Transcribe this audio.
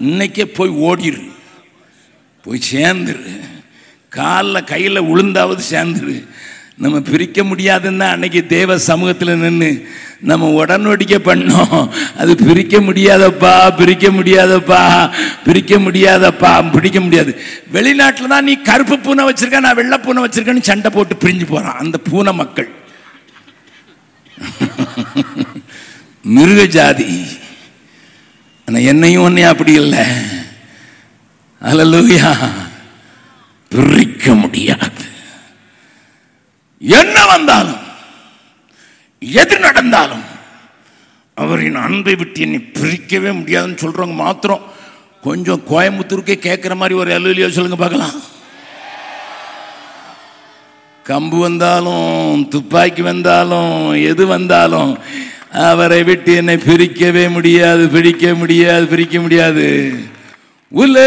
இன்னைக்கே போய் ஓடிரு போய் சேர்ந்துரு காலில் கையில் உளுந்தாவது சேர்ந்துரு நம்ம பிரிக்க முடியாதுன்னா அன்னைக்கு தேவ சமூகத்தில் நின்று நம்ம உடனடிக்கை பண்ணோம் அது பிரிக்க முடியாதப்பா பிரிக்க முடியாதப்பா பிரிக்க முடியாதப்பா பிடிக்க முடியாது வெளிநாட்டில் தான் நீ கருப்பு பூனை வச்சிருக்க நான் வெள்ளை பூனை வச்சிருக்கேன்னு சண்டை போட்டு பிரிஞ்சு போகிறான் அந்த பூனை மக்கள் மிருக ஜாதி ஆனால் என்னையும் ஒன்னே அப்படி இல்லை அல்லூயா பிரிக்க முடியாது என்ன வந்தாலும் எது நடந்தாலும் அவரின் அன்பை விட்டு என்னை பிரிக்கவே முடியாதுன்னு சொல்றவங்க மாத்திரம் கொஞ்சம் கோயம்புத்தூருக்கே கேட்குற மாதிரி ஒரு அலுவலியோ சொல்லுங்க பார்க்கலாம் கம்பு வந்தாலும் துப்பாக்கி வந்தாலும் எது வந்தாலும் அவரை விட்டு என்னை பிரிக்கவே முடியாது பிரிக்க முடியாது பிரிக்க முடியாது உல